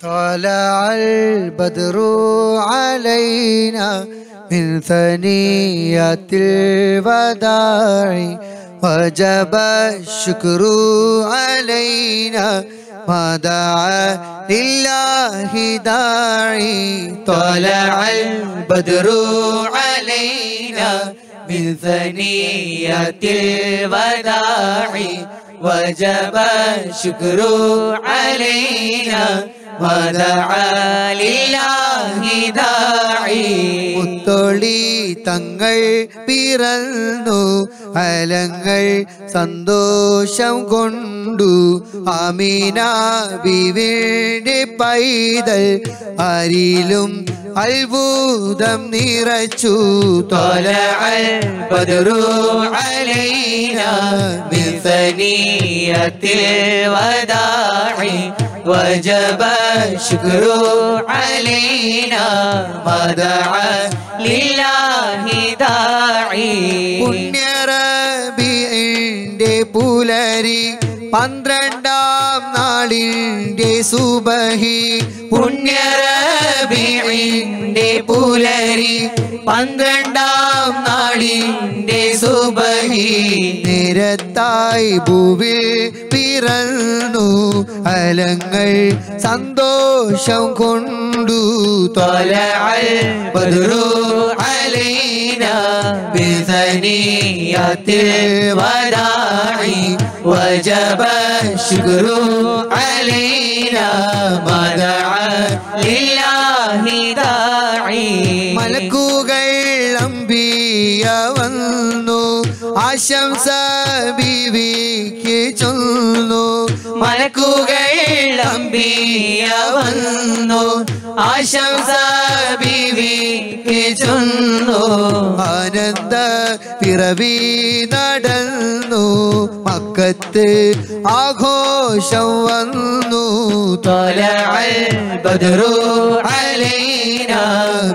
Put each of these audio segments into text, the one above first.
طلع البدر علينا من ثنية الوداع وجب الشكر علينا ما دعا لله داعي طلع البدر علينا من ثنية الوداع وجب الشكر علينا ودعا لله داعي മുത്തൊളി തങ്ങൾ പിറന്നു അലങ്ങൾ സന്തോഷം കൊണ്ടു അമീന ബിവിന്റെ പൈതൽ അരിലും അത്ഭുതം നിറച്ചു طلع البدر علينا من ثنية الوداع وجب الشكر علينا ما دعا لله داعي പുണ്യറബിന്റെ പുലരി പന്ത്രണ്ടാം നാളിന്റെ സുബഹി പുണ്യറബിന്റെ പുലരി പന്ത്രണ്ടാം നാളിന്റെ സുബഹി നിരത്തായി ഭൂവിൽ പിറന്നു അലങ്ങൾ സന്തോഷം കൊണ്ടു طلع البدر علينا بثنية الوداع وجب الشكر علينا ما دعا لله داعي മലക്കുകൾ അമ്പിയ വന്നു ആശംസ ബീവിക്ക് ചൊന്നു മലക്കുകൾ അമ്പിയ വന്നു ആശംസ ബീവിക്ക് ചൊന്നു ആനന്ദ പിറവി നടന്നു മക്കത്ത് ആഘോഷം വന്നു طلع البدر علينا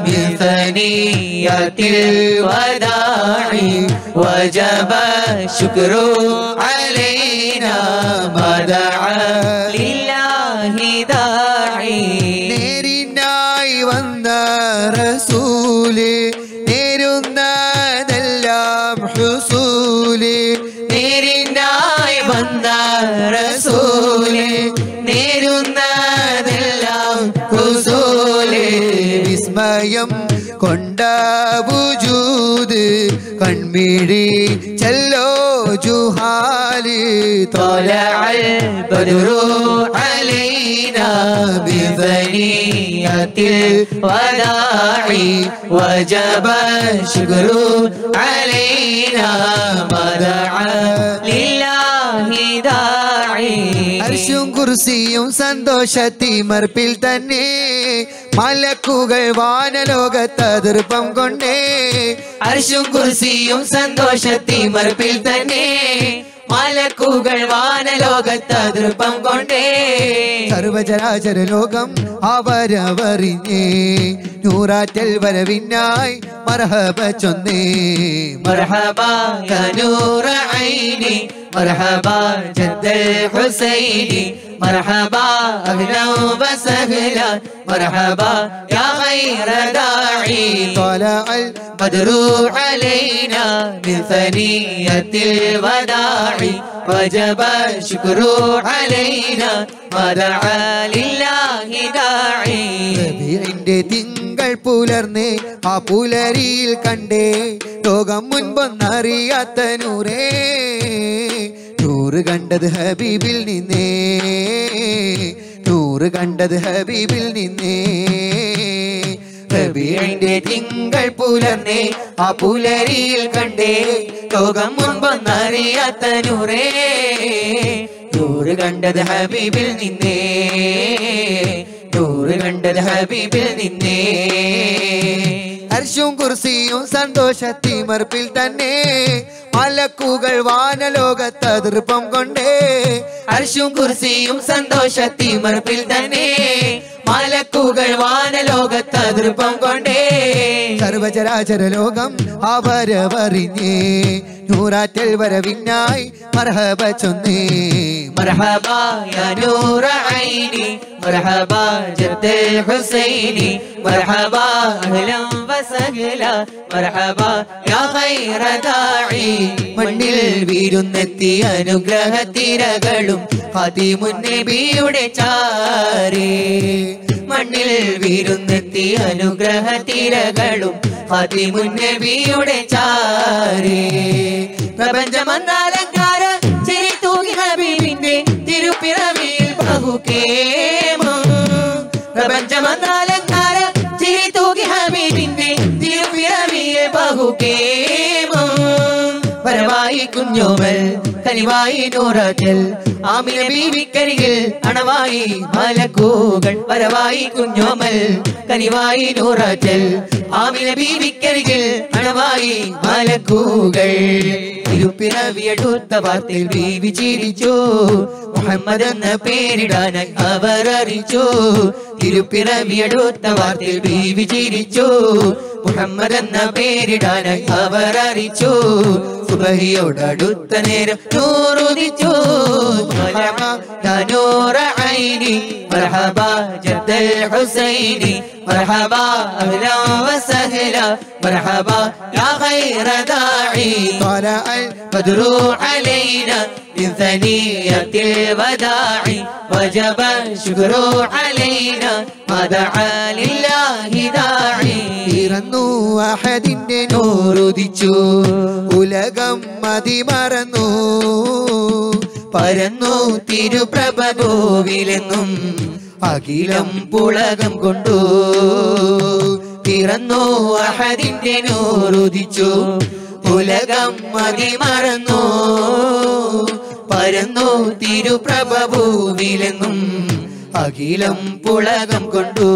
بثنية الوداع وجب الشكر علينا ما دعا لله داعي നേരിനായി വന്ന റസൂല് നേരുന്നതെല്ലാം ഹുസൂല് നേരിനായി വന്ന റസൂല് നേരുന്നതെല്ലാം ഹുസൂല് വിസ്മയം കൊണ്ട ബുജൂത് കൺമിഴി ചെല്ലോ ജുഹാല് طلع البدر علينا بثنية الوداع وجب الشكر علينا ما دعا لله داعي അർശും കുർസിയും സന്തോഷത്തിമർപ്പിൽ തന്നെ മലക്കുകൾ വാനലോകത്ത് അതിർപ്പം കൊണ്ടേ അർശും കുർസിയും സന്തോഷത്തിമർപ്പിൽ തന്നെ മലക്കുകൾ വാനലോകത്ത് ദൃപ്പം കൊണ്ടേ സർവചരാചര ലോകം അവരവറിഞ്ഞേ നൂറാറ്റൽ വരവിനായി മർഹബ ചൊന്നേ مرحبا يا نور عيني مرحبا جد الحسين مرحبا أهلا وسهلا مرحبا يا خير داعي طلع بدر علينا من ثنية الوداع وجب الشكر علينا ما دعا لله داعي റബീഇന്റെ തിങ്കൾ പുലർന്നേ ആ പുലരിയിൽ കണ്ടേ ലോകം മുൻപൊന്നറിയാത്ത നൂറേ നൂറ് കണ്ടത് ഹബീബിൽ നിന്നേ നൂറ് കണ്ടത് ഹബീബിൽ നിന്നേ റബീഇന്റെ തിങ്കൾ പുലർന്നേ ആ പുലരിയിൽ കണ്ടേ ലോകം മുൻപൊന്നറിയാത്ത നൂറേ നൂറ് കണ്ടത് ഹബീബിൽ നിന്നേ നൂറ് കണ്ടത് ഹബീബിൽ നിന്നേ ഹർഷവും കുർസിയും സന്തോഷത്തിമർപ്പിൽ തന്നെ മലക്കുകൾ വാനലോകത്ത് അതിർപ്പം കൊണ്ടേ ഹർഷും കുർസിയും സന്തോഷത്തിമർപ്പിൽ തന്നെ മല മലക്കുകൾ വാനലോകത്ത് അതിർപ്പം കൊണ്ടേ സർവചരാചര ലോകം അവരവറിഞ്ഞേ നൂറാറ്റൽ വരവിനായി മർഹബ ചൊന്നേ مرحبا يا نور عيني مرحبا جد الحسيني مرحبا اهلا وسهلا مرحبا يا خير داعي മണ്ണിൽ വീരുന്നെത്തിയ അനുഗ്രഹത്തിരകളും ഹാദിമുന്നബിയുടെ ചാരേ മണ്ണിൽ വീരുന്നെത്തിയ അനുഗ്രഹത്തിരകളും ഹാദിമുന്നബിയുടെ ചാരേ പ്രപഞ്ചമന്നാലങ്കാര ചിരി തൂകി ഹബീബിന്റെ തിരുപ്പിറവിയിൽ ബഹുക്കേമോ പ്രപഞ്ചമന്നാലങ്കാര ചിരി തൂകി ഹബീബിന്റെ തിരുപ്പിറവിയിൽ ബഹുക്കേമോ വരവായി കുഞ്ഞോമൽ കനിവായി നൂറാറ്റൽ ആമിന ബീവിക്കരികിൽ അണവായി മലക്കൂകൾ വരവായി കുഞ്ഞോമൽ കനിവായി നൂറാറ്റൽ ആമിന ബീവിക്കരികിൽ അണവായി മലക്കൂകൾ തിരുപ്പിറവിയെടുത്ത വാർത്തയിൽ ബീവി ചിരിച്ചു മുഹമ്മദ് എന്ന പേരിടാനായി അവർ അറിയിച്ചു തിരുപ്പിറവിയെടുത്ത വാർത്തയിൽ ബീവി ചിരിച്ചു മുഹമ്മദ് എന്ന പേരിടാനായി അവർ അറിയിച്ചു സുബഹിയോടടുത്ത നേരം നൂറുദിച്ചു നൂറ ഐനി മർഹബ ജദ്ദൽ ഹുസൈനി مرحبا اهلا وسهلا مرحبا يا خير داعي طلع بدر علينا من ثنية الوداع وجب الشكر علينا ما دعا لله داعي പിറന്നു അഹദിന്റെ നൂറുദിച്ചു ഉലകം മതിമറന്നു പരന്നു തിരുപ്രഭ കോവിലെന്നും അഖിലം പുളകം കൊണ്ടു പിറന്നു അഹദിന്റെ നൂറുദിച്ചു ഉലകം മതിമറന്നു പരന്നു തിരുപ്രഭ ഭൂവിലെന്നും അഖിലം പുളകം കൊണ്ടു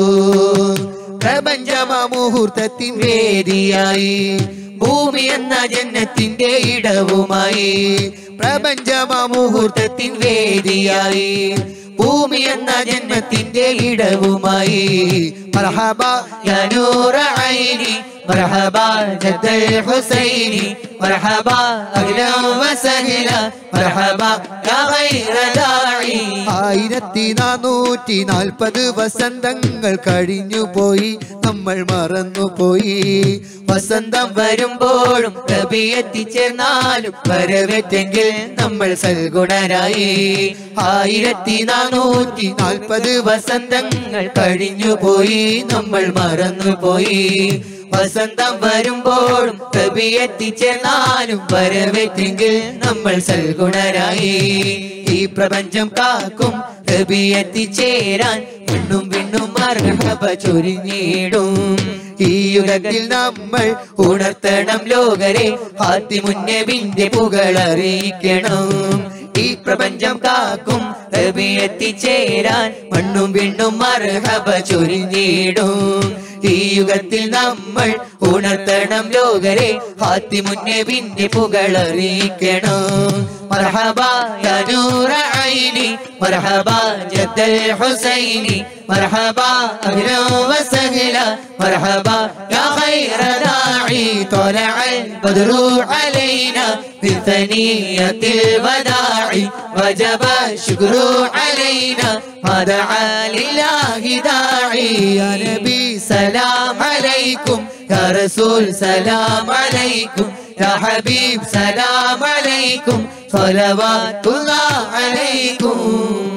പ്രപഞ്ചമ മുഹൂർത്തത്തിൻ വേദിയായി ഭൂമി എന്ന ജന്നത്തിന്റെ ഇടവുമായി പ്രപഞ്ചമ മുഹൂർത്തത്തിൻ വേദിയായി ഭൂമി എന്ന ജന്മത്തിന്റെ ഇടവുമായി മർഹബ يا نور عيني مرحبا جد الحسيني مرحبا أهلا وسهلا مرحبا يا غير داعي ആയിരത്തി നാനൂറ്റി നാൽപ്പത് വസന്തങ്ങൾ കഴിഞ്ഞു പോയി നമ്മൾ മറന്നുപോയി വസന്തം വരുമ്പോഴും കവി എത്തിച്ചേർന്നാലും വരവേറ്റെങ്കിൽ നമ്മൾ സൽഗുണരായി ആയിരത്തി നാനൂറ്റി നാൽപ്പത് വസന്തങ്ങൾ കഴിഞ്ഞു പോയി നമ്മൾ മറന്നുപോയി വസന്തം വരുമ്പോഴും കവി എത്തിച്ചേർന്നാലും വരവേറ്റെങ്കിൽ നമ്മൾ സൽഗുണരായി ഈ പ്രപഞ്ചം കാക്കും കവി എത്തിച്ചേരാൻ വിണ്ണും വിണ്ണും മർഹബ ചൊരിഞ്ഞിടും ഈ യുഗത്തിൽ നമ്മൾ ഉണർത്തണം ലോകരെ ആത്തി മുന്നവിന്റെ പുകളറിയിക്കണം ഈ പ്രപഞ്ചം കാക്കും കവി എത്തിച്ചേരാൻ മണ്ണും വിണ്ണും മർഹബ ചൊരിഞ്ഞിടും ഈ യുഗത്തിൽ നമ്മൾ ഉണർത്തണം ലോകരെ ഹാത്തി മുന്നേ പിന്നെ പുകളറിയിക്കണം مرحبا يا نور عيني مرحبا جد الحسيني مرحبا اهلا وسهلا مرحبا يا خير داعي طلع البدر علينا في ثنية الوداع وجب الشكر علينا ما دعا لله داعي يا نبي سلام عليكم يا رسول سلام عليكم يا حبيب سلام عليكم صلوات الله عليكم